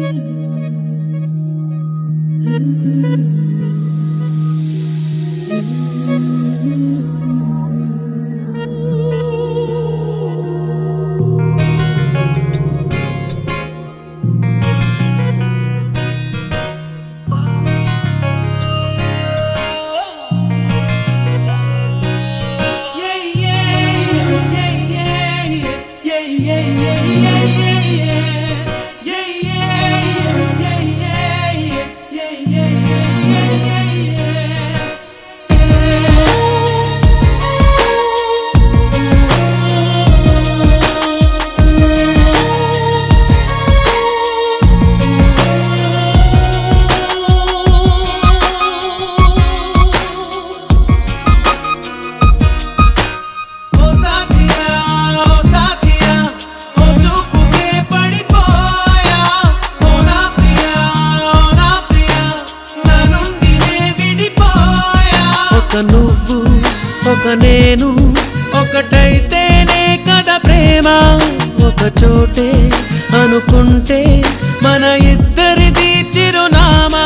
ఓ సాథియా ఓ సాథియా ఓ చూపుకే పడిపోయా ఓ నా ప్రియా ఓ నా ప్రియా నా నుండి నే విడిపోయా ఒక నువ్వు ఒక నేను ఒకటైతేనే కదా ప్రేమ ఒక చోటే అనుకుంటే మన ఇద్దరిది చిరునామా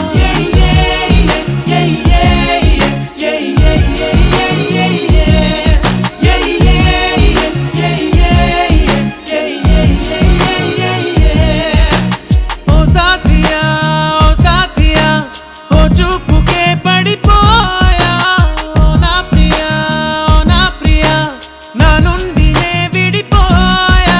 ఓ సాథియా ఓ సాథియా ఓ చూపుకే పడిపోయా ఓ నా ప్రియా ఓ నా ప్రియా నా నుండి నే విడిపోయా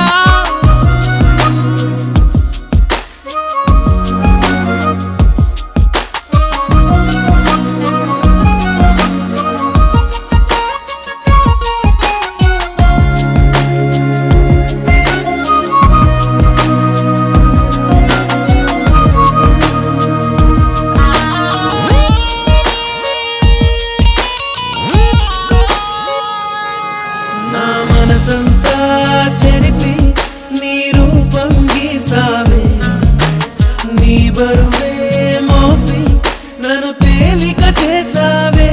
నా మనసంతా చెరిపి నీ రూపం గీసావే నీ బరువే మోపి నన్ను తేలిక చేసావే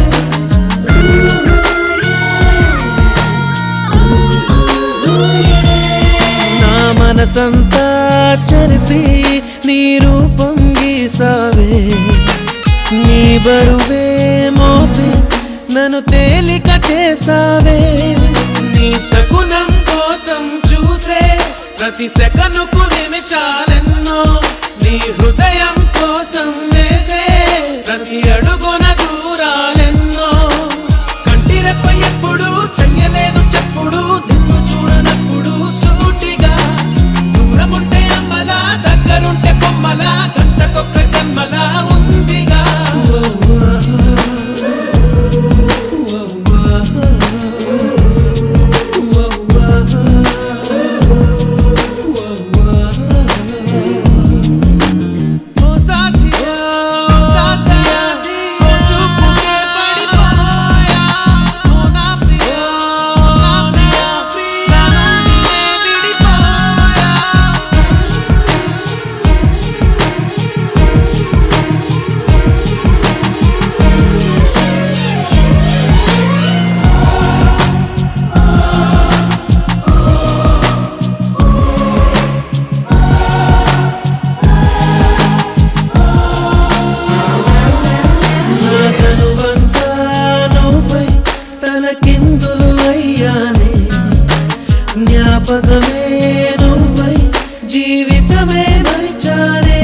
నా మనసంతా చెరిపి నీ రూపం గీసావే నీ బరువే మోపి నన్ను తేలిక చేసావే నీ శకునం కోసం చూసే ప్రతి సెకనుకు నిమిషాలెన్నో నీ హృదయం కోసం వేసే ప్రతి అడుగున దూరాలెన్నో కంటిరెప్ప ఎప్పుడు చెయ్యలేదు చెప్పుడు నిన్ను చూడనప్పుడు సూటిగా దూరముంటే అమ్మలా దగ్గరుంటే బొమ్మలా గంటకొక్క జన్మలా ఉందిగా ఓ సాథియా ఓ సాథియా ఓ చూపుకే పడిపోయా ఓ నా ప్రియా ఓ నా ప్రియా నా నుండి విడిపోయా నా తనువంతా నువ్వై తలకిందులు అయ్యానే జ్ఞాపకమే నువ్వై జీవితమే మరిచానే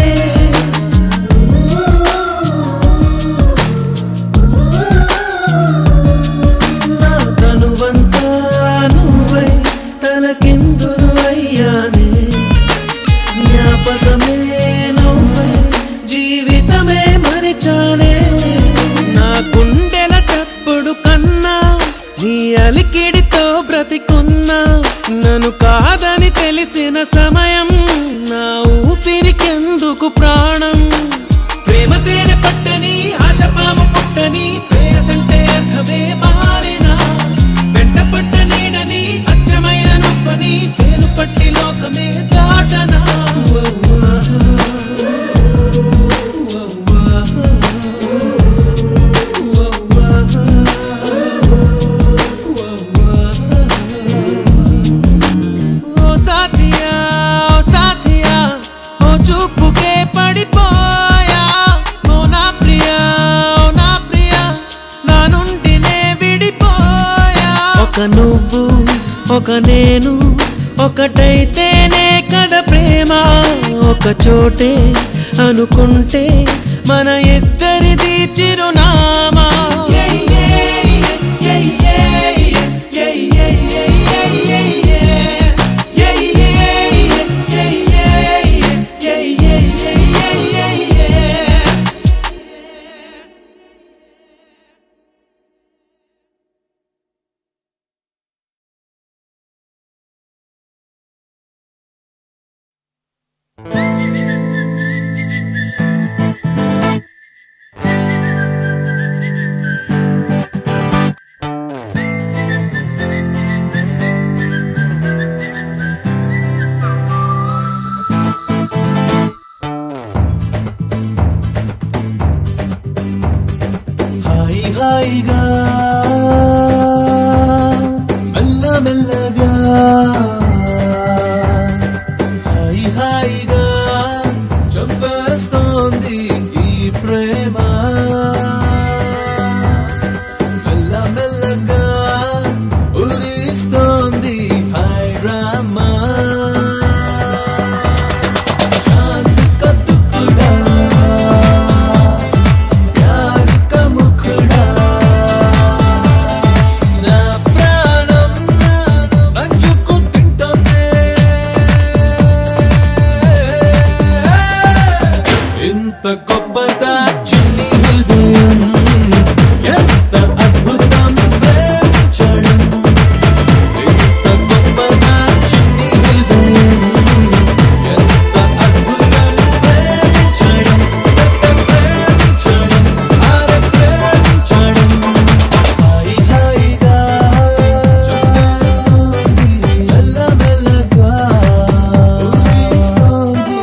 నా తనువంతా నువ్వై తలకిందులు అయ్యానే జ్ఞాపకమే నువ్వై జీవితమే మరిచానే నా గుండెల చప్పుడు కన్నా నీ అలికిడితో బ్రతికున్నా నన్ను కాదని తెలిసిన సమయం నా ఊపిరికెందుకు ప్రాణం ప్రేమ తేనె పట్టని ఆశపాము పుట్టని ప్రేయసంటే అర్థమే మారినా వెంట పట్ట నీడని అచ్చమైన నొప్పని వేలు పట్టి లోకమే దాటనా ఓ సాథియా ఓ సాథియా ఓ చూ ఒక నేను ఒకటైతేనే కడ ప్రేమ ఒక చోటే అనుకుంటే మన ఇద్దరిది చిరునామా హాయి హాయిగా మెల్ల మెల్లగా హాయి హాయిగా చంపేస్తోంది ఈ ప్రేమ మెల్ల మెల్లగా ఉరిస్తోంది హాయ్ రామా చాంద్ కా టుకుడా ప్యార్ కా ముఖడా నా ప్రాణం నంచుకు తింటోందే ఇంత గొప్పదా చిన్ని హృదయం ఎంత అద్భుతం ప్రేమించడం ఇంత గొప్పదా చిన్ని హృదయం ఎంత అద్భుతం ప్రేమించడం ప్రేమించడం ఆరే ప్రేమించడం హాయి హాయిగా చంపేస్తోంది మెల్లమెల్లగా ఊరిస్తోంది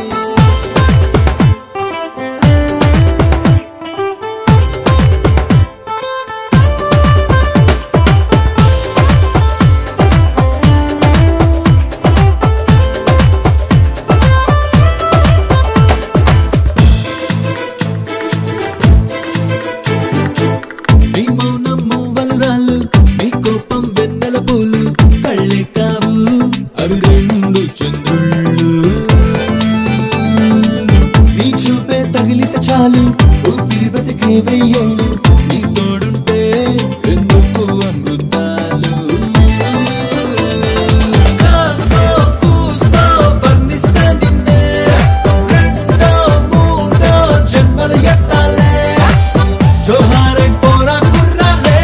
నీ మౌనం మూవలు రాళ్ళు నీ కోపం వెన్నెల పూలు కళ్ళే కావు అవి రెండు చంద్రుళ్ళు నీ చూపే తగిలితే చాలు ఊపిరి బతికే వెయ్యేళ్ళు నీ తోడుంటే ఎందుకు అమృతాలు కాస్తో కూస్తో వర్ణిస్తా నిన్నే రెండో మూడో జన్మల ఎత్తాలే జోహారై పోరా కుర్రాలే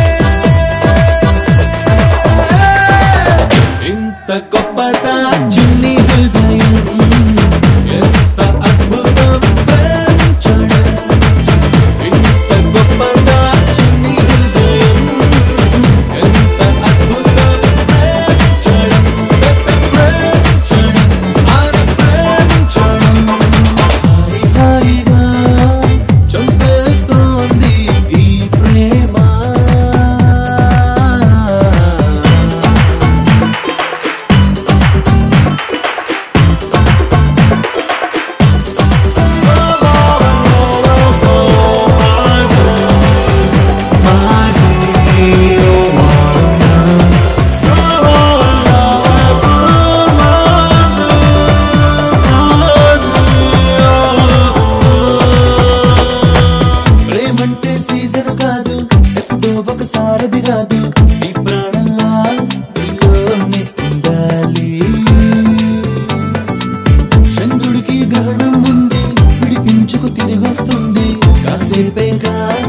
ఇంత గొప్పదా చిన్ని హృదయం ఎంత అద్భుతం ప్రేమించడం ఇంత గొప్పదా చిన్ని హృదయం ఎంత అద్భుతం ప్రేమించడం ప్రేమించడం ఆర ప్రేమించడం హాయి హాయిగా చంపేస్తోంది ఈ ప్రేమ ప్రేమంటే సీజన్ కాదు ఎప్పుడో ఒకసారది రాదు నీ ప్రాణంలా నీలోనే ఉండాలి చంద్రుడికి గ్రహణం ఉంది విడిపించుకు తిరిగొస్తుంది కాసేపేగా